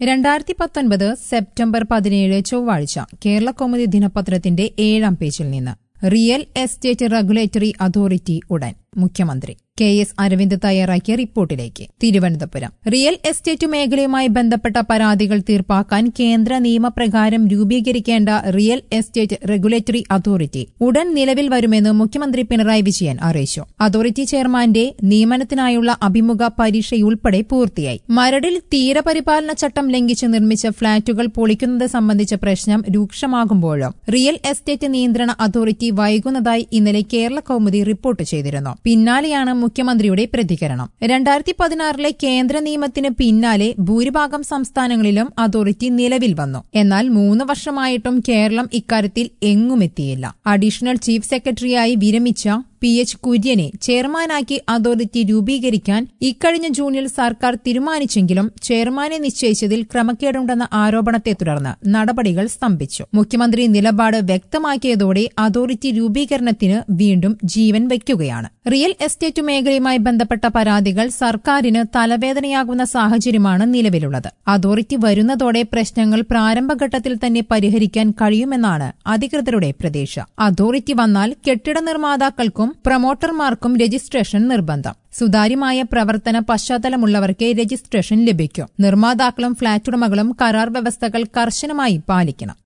രണ്ടായിരത്തി പത്തൊൻപത് സെപ്റ്റംബർ പതിനേഴ് ചൊവ്വാഴ്ച കേരള കൗമുദി ദിനപത്രത്തിന്റെ ഏഴാം പേജിൽ നിന്ന് റിയൽ എസ്റ്റേറ്റ് റെഗുലേറ്ററി അതോറിറ്റി ഉടൻ മുഖ്യമന്ത്രി കെ എസ് അരവിന്ദ് തയ്യാറാക്കിയ റിപ്പോർട്ടിലേക്ക് തിരുവനന്തപുരം റിയൽ എസ്റ്റേറ്റ് മേഖലയുമായി ബന്ധപ്പെട്ട പരാതികൾ തീർപ്പാക്കാൻ കേന്ദ്ര നിയമപ്രകാരം രൂപീകരിക്കേണ്ട റിയൽ എസ്റ്റേറ്റ് റെഗുലേറ്ററി അതോറിറ്റി ഉടൻ നിലവിൽ വരുമെന്ന് മുഖ്യമന്ത്രി പിണറായി വിജയൻ അറിയിച്ചു അതോറിറ്റി ചെയർമാന്റെ നിയമനത്തിനായുള്ള അഭിമുഖ പരീക്ഷയുൾപ്പെടെ പൂർത്തിയായി മരടിൽ തീരപരിപാലന ചട്ടം ലംഘിച്ച് നിർമ്മിച്ച ഫ്ളാറ്റുകൾ പൊളിക്കുന്നത് സംബന്ധിച്ച പ്രശ്നം രൂക്ഷമാകുമ്പോഴും റിയൽ എസ്റ്റേറ്റ് നിയന്ത്രണ അതോറിറ്റി വൈകുന്നതായി ഇന്നലെ കേരള കൌമുദി റിപ്പോർട്ട് ചെയ്തിരുന്നു പിന്നാലെയാണ് മുഖ്യമന്ത്രിയുടെ പ്രതികരണം രണ്ടായിരത്തി പതിനാറിലെ കേന്ദ്ര നിയമത്തിന് പിന്നാലെ ഭൂരിഭാഗം സംസ്ഥാനങ്ങളിലും അതോറിറ്റി നിലവിൽ വന്നു എന്നാൽ മൂന്ന് വർഷമായിട്ടും കേരളം ഇക്കാര്യത്തിൽ എങ്ങുമെത്തിയില്ല അഡീഷണൽ ചീഫ് സെക്രട്ടറിയായി വിരമിച്ച പി എച്ച് കുര്യനെ ചെയർമാനാക്കി അതോറിറ്റി രൂപീകരിക്കാൻ ഇക്കഴിഞ്ഞ ജൂണിൽ സർക്കാർ തീരുമാനിച്ചെങ്കിലും ചെയർമാനെ നിശ്ചയിച്ചതിൽ ക്രമക്കേടുണ്ടെന്ന ആരോപണത്തെ തുടർന്ന് നടപടികൾ സ്തംഭിച്ചു മുഖ്യമന്ത്രി നിലപാട് വ്യക്തമാക്കിയതോടെ അതോറിറ്റി രൂപീകരണത്തിന് വീണ്ടും ജീവൻ വയ്ക്കുകയാണ് റിയൽ എസ്റ്റേറ്റ് മേഖലയുമായി ബന്ധപ്പെട്ട പരാതികൾ സർക്കാരിന് തലവേദനയാകുന്ന സാഹചര്യമാണ് നിലവിലുള്ളത് അതോറിറ്റി വരുന്നതോടെ പ്രശ്നങ്ങൾ പ്രാരംഭഘട്ടത്തിൽ തന്നെ പരിഹരിക്കാൻ കഴിയുമെന്നാണ് അധികൃതരുടെ പ്രതീക്ഷ അതോറിറ്റി വന്നാൽ കെട്ടിട നിർമ്മാതാക്കൾക്കും പ്രൊമോട്ടർമാർക്കും രജിസ്ട്രേഷൻ നിർബന്ധം സുതാര്യമായ പ്രവർത്തന പശ്ചാത്തലമുള്ളവർക്ക് രജിസ്ട്രേഷൻ ലഭിക്കും നിർമ്മാതാക്കളും ഫ്ളാറ്റുടമകളും കരാർ വ്യവസ്ഥകൾ കർശനമായി പാലിക്കണം